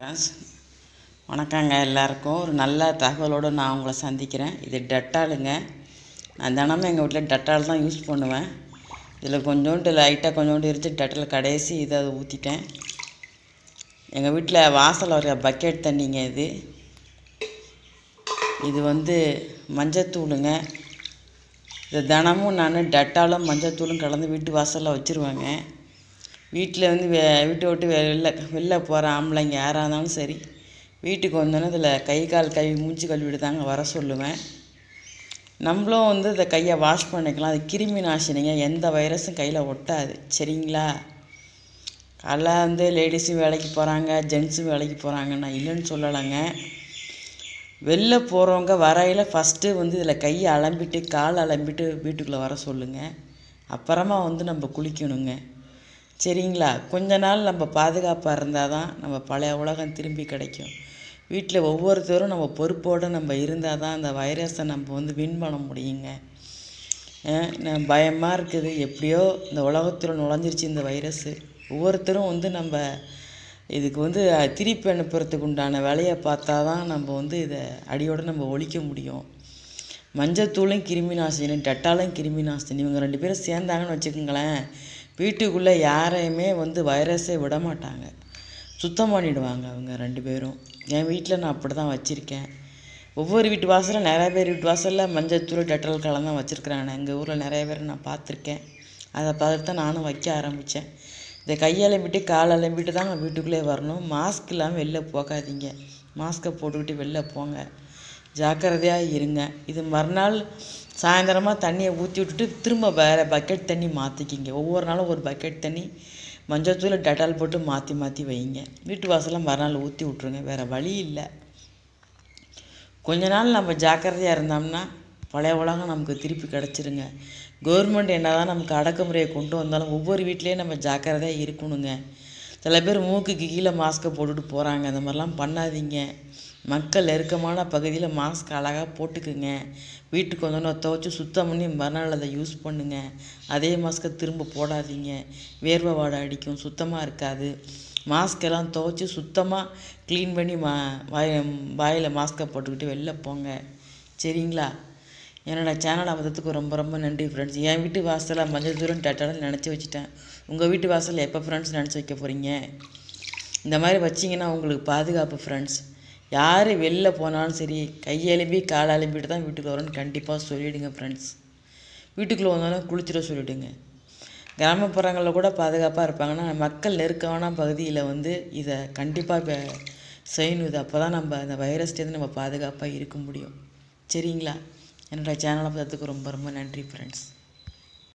friends வணக்கங்க எல்லாருக்கும் ஒரு நல்ல தகவலோடு நான் உங்களை சந்திக்கிறேன் இது டெட்டாலுங்க நான் தினமும் எங்கள் வீட்டில் டெட்டால் தான் யூஸ் பண்ணுவேன் இதில் கொஞ்சோண்டு லைட்டாக கொஞ்சோண்டு இருந்துச்சு டெட்டால் கடைசி இதை அதை ஊற்றிட்டேன் எங்கள் வீட்டில் வாசலில் வர பக்கெட் தண்ணிங்க இது இது வந்து மஞ்சத்தூளுங்க இது தினமும் நான் டெட்டாலும் மஞ்சத்தூளும் கலந்து வீட்டு வாசலில் வச்சுருவேங்க வீட்டில் வந்து வே வீட்டை விட்டு வெளில வெளில போகிற ஆம்பளைங்க யாராக இருந்தாலும் சரி வீட்டுக்கு வந்தோன்னே இதில் கை கால் கை மூஞ்சி கழுவிட்டு தாங்க வர சொல்லுவேன் நம்மளும் வந்து இந்த கையை வாஷ் பண்ணிக்கலாம் அது கிருமி நாசினிங்க எந்த வைரஸும் கையில் ஒட்டாது சரிங்களா காலைல வந்து லேடிஸும் வேலைக்கு போகிறாங்க ஜென்ஸும் வேலைக்கு போகிறாங்க நான் இல்லைன்னு சொல்லலைங்க வெளில போகிறவங்க வரையில் ஃபஸ்ட்டு வந்து இதில் கையை அலம்பிட்டு கால் அலம்பிட்டு வீட்டுக்குள்ளே வர சொல்லுங்கள் அப்புறமா வந்து நம்ம குளிக்கணுங்க சரிங்களா கொஞ்ச நாள் நம்ம பாதுகாப்பாக இருந்தால் தான் நம்ம பழைய உலகம் திரும்பி கிடைக்கும் வீட்டில் ஒவ்வொருத்தரும் நம்ம பொறுப்போடு நம்ம இருந்தால் தான் அந்த வைரஸை நம்ம வந்து வின் பண்ண முடியுங்க நான் பயமாக இருக்குது எப்படியோ இந்த உலகத்தில் நுழைஞ்சிருச்சு இந்த வைரஸ்ஸு ஒவ்வொருத்தரும் வந்து நம்ம இதுக்கு வந்து திருப்பி அனுப்புறதுக்கு உண்டான வேலையை பார்த்தா தான் நம்ம வந்து இதை அடியோடு நம்ம ஒழிக்க முடியும் மஞ்சத்தூளும் கிருமி நாசினி டெட்டாலும் கிருமி நாசினி இவங்க ரெண்டு பேரும் சேர்ந்தாங்கன்னு வச்சுக்கோங்களேன் வீட்டுக்குள்ளே யாரையுமே வந்து வைரஸே விட மாட்டாங்க சுத்தம் பண்ணிடுவாங்க அவங்க ரெண்டு பேரும் என் வீட்டில் நான் அப்படி தான் வச்சுருக்கேன் ஒவ்வொரு வீட்டு வாசலில் நிறைய பேர் வீட்டு வாசலில் மஞ்சத்தூள் டெட்டால் கலந்து தான் வச்சுருக்குறாங்க எங்கள் ஊரில் நிறைய பேர் நான் பார்த்துருக்கேன் அதை பார்த்துட்டு தான் நானும் வைக்க ஆரம்பித்தேன் இந்த கையலம்பிட்டு கால் அலம்பிட்டு தான் வீட்டுக்குள்ளே வரணும் மாஸ்க் இல்லாமல் வெளில போகாதீங்க மாஸ்க்கை போட்டுக்கிட்டு வெளில போங்க ஜாக்கிரதையாக இருங்க இது மறுநாள் சாயந்தரமாக தண்ணியை ஊற்றி விட்டுட்டு திரும்ப வேறு பக்கெட் தண்ணி மாற்றிக்கிங்க ஒவ்வொரு நாளும் ஒரு பக்கெட் தண்ணி மஞ்சத்தூள் டெட்டால் போட்டு மாற்றி மாற்றி வைங்க வீட்டு வாசலில் மறுநாள் ஊற்றி விட்ருங்க வேறு வழி இல்லை கொஞ்ச நாள் நம்ம ஜாக்கிரதையாக இருந்தோம்னா பழைய உலகம் நமக்கு திருப்பி கிடச்சிருங்க கவர்மெண்ட் என்ன தான் நமக்கு அடக்குமுறையை கொண்டு வந்தாலும் ஒவ்வொரு வீட்லேயும் நம்ம ஜாக்கிரதையாக இருக்கணுங்க சில பேர் மூக்குக்கு கீழே மாஸ்க்கை போட்டுட்டு போகிறாங்க அந்த மாதிரிலாம் பண்ணாதீங்க மக்கள் நெருக்கமான பகுதியில் மாஸ்க் அழகாக போட்டுக்குங்க வீட்டுக்கு வந்தோன்னே துவைச்சி சுத்தம் பண்ணி மறுநாள் அதை யூஸ் பண்ணுங்க அதே மாஸ்க்கை திரும்ப போடாதீங்க வேர்வை வாடை அடிக்கும் சுத்தமாக இருக்காது மாஸ்கெல்லாம் துவைச்சி சுத்தமாக க்ளீன் பண்ணி மா வாய வாயில் மாஸ்க்கை போட்டுக்கிட்டு வெளில போங்க சரிங்களா என்னோடய சேனல் அமைத்ததுக்கு ரொம்ப ரொம்ப நன்றி ஃப்ரெண்ட்ஸ் என் வீட்டு வாசலில் மஞ்சள் தூரம் டேட்டாலும் நினச்சி வச்சுட்டேன் உங்கள் வீட்டு வாசலில் எப்போ ஃப்ரெண்ட்ஸ் நினச்சி வைக்க போகிறீங்க இந்த மாதிரி வச்சிங்கன்னா உங்களுக்கு பாதுகாப்பு ஃப்ரெண்ட்ஸ் யார் வெளில போனாலும் சரி கையெலும்பி கால் அலும்பிட்டு தான் வீட்டுக்கு வரணும்னு கண்டிப்பாக சொல்லிவிடுங்க ஃப்ரெண்ட்ஸ் வீட்டுக்குள்ளே வந்தாலும் குளிச்சுட சொல்லிவிடுங்க கிராமப்புறங்களில் கூட பாதுகாப்பாக இருப்பாங்கன்னா மக்கள் நெருக்கமான பகுதியில் வந்து இதை கண்டிப்பாக செய்யணும் இது அப்போ தான் நம்ம அந்த வைரஸ்லேருந்து நம்ம பாதுகாப்பாக இருக்க முடியும் சரிங்களா என்னோடய சேனலை பார்த்ததுக்கு ரொம்ப ரொம்ப நன்றி ஃப்ரெண்ட்ஸ்